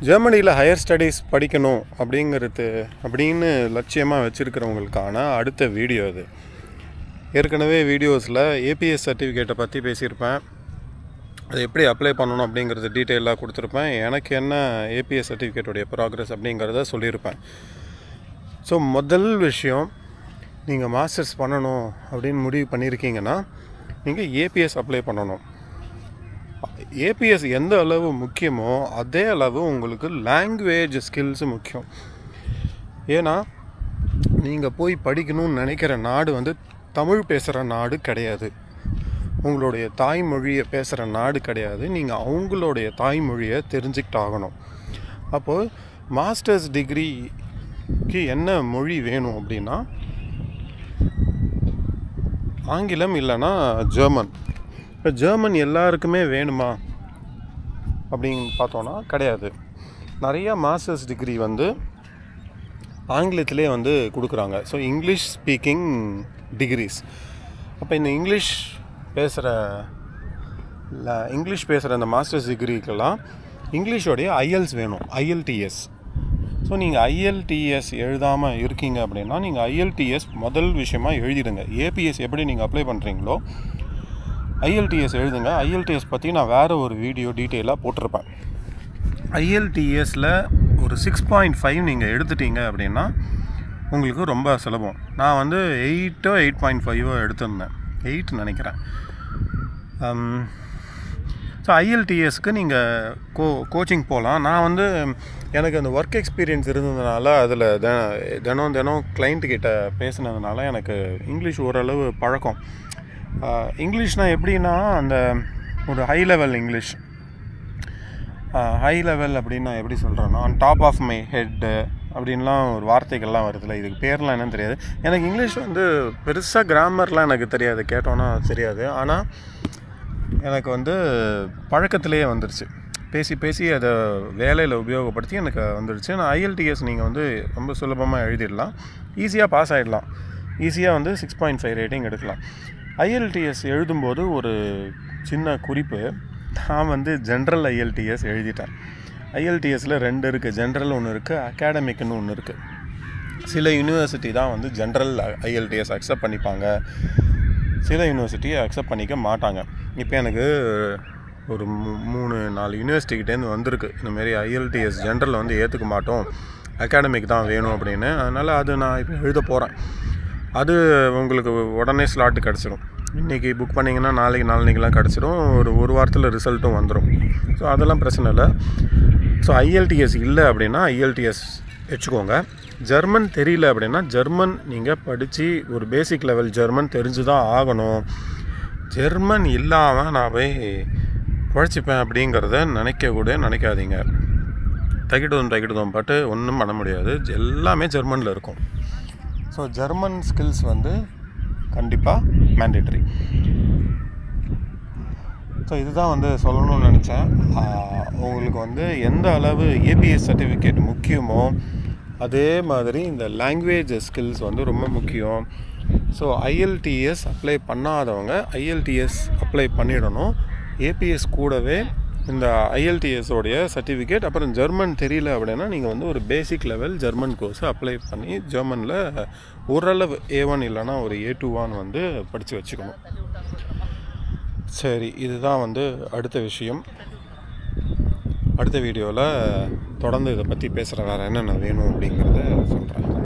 ஜெர்மனியில் higher studies படிக்கணும் அப்படிங்கிறது அப்படின்னு லட்சியமாக வச்சுருக்கிறவங்களுக்கான அடுத்த வீடியோ இது ஏற்கனவே வீடியோஸில் ஏபிஎஸ் சர்டிஃபிகேட்டை பற்றி பேசியிருப்பேன் அது எப்படி அப்ளை பண்ணணும் அப்படிங்கிறது டீட்டெயிலாக கொடுத்துருப்பேன் எனக்கு என்ன ஏபிஎஸ் சர்டிஃபிகேட்டுடைய ப்ராக்ரஸ் அப்படிங்கிறத சொல்லியிருப்பேன் ஸோ முதல் விஷயம் நீங்கள் மாஸ்டர்ஸ் பண்ணணும் அப்படின்னு முடிவு பண்ணியிருக்கீங்கன்னா நீங்கள் ஏபிஎஸ் அப்ளை பண்ணணும் ஏபிஎஸ் எந்த அளவு முக்கியமோ அதே அளவு உங்களுக்கு லாங்குவேஜ் ஸ்கில்ஸு முக்கியம் ஏன்னா நீங்கள் போய் படிக்கணும்னு நினைக்கிற நாடு வந்து தமிழ் பேசுகிற நாடு கிடையாது உங்களுடைய தாய்மொழியை பேசுகிற நாடு கிடையாது நீங்கள் அவங்களுடைய தாய்மொழியை தெரிஞ்சுக்கிட்டாகணும் அப்போது மாஸ்டர்ஸ் டிகிரிக்கு என்ன மொழி வேணும் அப்படின்னா ஆங்கிலம் இல்லைன்னா ஜெர்மன் இப்போ ஜெர்மன் எல்லாருக்குமே வேணுமா அப்படின்னு பார்த்தோன்னா கிடையாது நிறைய மாஸ்டர்ஸ் டிகிரி வந்து ஆங்கிலத்திலே வந்து கொடுக்குறாங்க ஸோ இங்கிலீஷ் ஸ்பீக்கிங் டிகிரிஸ் அப்போ இந்த இங்கிலீஷ் பேசுகிற இங்கிலீஷ் பேசுகிற அந்த மாஸ்டர்ஸ் டிகிரிக்கெல்லாம் இங்கிலீஷோடைய ஐஎல்ஸ் வேணும் ஐஎல்டிஎஸ் ஸோ நீங்கள் ஐஎல்டிஎஸ் எழுதாமல் இருக்கீங்க அப்படின்னா நீங்கள் ஐஎல்டிஎஸ் முதல் விஷயமா எழுதிடுங்க ஏபிஎஸ் எப்படி நீங்கள் அப்ளை பண்ணுறீங்களோ ஐஎல்டிஎஸ் எழுதுங்க ஐஎல்டிஎஸ் பற்றி நான் வேறு ஒரு வீடியோ டீட்டெயிலாக போட்டிருப்பேன் ஐஎல்டிஎஸில் ஒரு சிக்ஸ் பாயிண்ட் ஃபைவ் நீங்கள் எடுத்துட்டீங்க அப்படின்னா உங்களுக்கு ரொம்ப சுலபம் நான் வந்து எயிட்டோ எயிட் பாயிண்ட் ஃபைவோ எடுத்திருந்தேன் எயிட் நினைக்கிறேன் ஸோ ஐஎல்டிஎஸ்க்கு நீங்கள் கோ கோச்சிங் போகலாம் நான் வந்து எனக்கு அந்த ஒர்க் எக்ஸ்பீரியன்ஸ் இருந்ததுனால அதில் தினம் தினம் கிளைண்ட்டுக்கிட்ட பேசினதுனால எனக்கு இங்கிலீஷ் ஓரளவு பழக்கம் இங்கிலீஷ்னால் எப்படின்னா அந்த ஒரு high level English high level அப்படின்னு நான் எப்படி சொல்கிறேன்னா on top of my head அப்படின்லாம் ஒரு வார்த்தைகள்லாம் வருதுல்ல இதுக்கு பேர்லாம் என்னன்னு தெரியாது எனக்கு இங்கிலீஷ் வந்து பெருசாக கிராமர்லாம் எனக்கு தெரியாது கேட்டோன்னா தெரியாது ஆனால் எனக்கு வந்து பழக்கத்திலேயே வந்துருச்சு பேசி பேசி அதை வேலையில் உபயோகப்படுத்தி எனக்கு வந்துடுச்சு நான் ஐஎல்டிஎஸ் நீங்கள் வந்து ரொம்ப சுலபமாக எழுதிடலாம் ஈஸியாக பாஸ் ஆகிடலாம் ஈஸியாக வந்து சிக்ஸ் பாயிண்ட் ஃபைவ் ரேட்டிங் எடுக்கலாம் ஐஎல்டிஎஸ் எழுதும்போது ஒரு சின்ன குறிப்பு நான் வந்து ஜென்ரல் ஐஎல்டிஎஸ் எழுதிட்டேன் ஐஎல்டிஎஸில் ரெண்டு இருக்குது ஜென்ரல் ஒன்று இருக்குது அகாடமிக்னு ஒன்று இருக்குது சில யூனிவர்சிட்டி தான் வந்து ஜென்ரல் ஐஎல்டிஎஸ் அக்செப்ட் பண்ணிப்பாங்க சில யூனிவர்சிட்டியை அக்செப்ட் பண்ணிக்க மாட்டாங்க இப்போ எனக்கு ஒரு மூணு நாலு யூனிவர்சிட்டிக்கிட்டேருந்து வந்திருக்கு இந்தமாரி ஐஎல்டிஎஸ் ஜென்ரல் வந்து ஏற்றுக்க மாட்டோம் அகாடமிக் தான் வேணும் அப்படின்னு அதனால் அது நான் இப்போ எழுத போகிறேன் அது உங்களுக்கு உடனே ஸ்லாட்டு கிடச்சிரும் இன்றைக்கி புக் பண்ணிங்கன்னா நாளைக்கு நாளைக்கெலாம் கிடச்சிரும் ஒரு ஒரு வாரத்தில் ரிசல்ட்டும் வந்துடும் ஸோ அதெல்லாம் பிரச்சனை இல்லை ஸோ ஐஎல்டிஎஸ் இல்லை அப்படின்னா ஐஎல்டிஎஸ் வச்சுக்கோங்க ஜெர்மன் தெரியல அப்படின்னா ஜெர்மன் நீங்கள் படித்து ஒரு பேசிக் லெவல் ஜெர்மன் தெரிஞ்சு தான் ஆகணும் ஜெர்மன் இல்லாமல் நான் போய் குழைச்சிப்பேன் அப்படிங்கிறத நினைக்க கூட நினைக்காதீங்க தகிடுதோம் தகிடுதோம் பட்டு ஒன்றும் பண்ண முடியாது எல்லாமே ஜெர்மனில் இருக்கும் ஸோ ஜெர்மன் ஸ்கில்ஸ் வந்து கண்டிப்பாக மேண்டேட்டரி ஸோ இதுதான் வந்து சொல்லணும்னு நினச்சேன் உங்களுக்கு வந்து எந்த அளவு ஏபிஎஸ் சர்டிஃபிகேட் முக்கியமோ அதே மாதிரி இந்த லாங்குவேஜ் ஸ்கில்ஸ் வந்து ரொம்ப முக்கியம் ஸோ ஐஎல்டிஎஸ் அப்ளை பண்ணாதவங்க ஐஎல்டிஎஸ் அப்ளை பண்ணிடணும் ஏபிஎஸ் கூடவே இந்த ஐஎல்டிஎஸோடைய சர்டிஃபிகேட் அப்புறம் ஜெர்மன் தெரியல அப்படின்னா நீங்கள் வந்து ஒரு பேசிக் லெவல் ஜெர்மன் கோர்ஸை அப்ளை பண்ணி ஜெர்மனில் ஓரளவு ஏ ஒன் இல்லைனா ஒரு ஏ டூ ஒன் வந்து படித்து வச்சுக்கணும் சரி இதுதான் வந்து அடுத்த விஷயம் அடுத்த வீடியோவில் தொடர்ந்து இதை பற்றி பேசுகிற வேறு என்னென்ன வேணும் அப்படிங்கிறத சொல்கிறேன்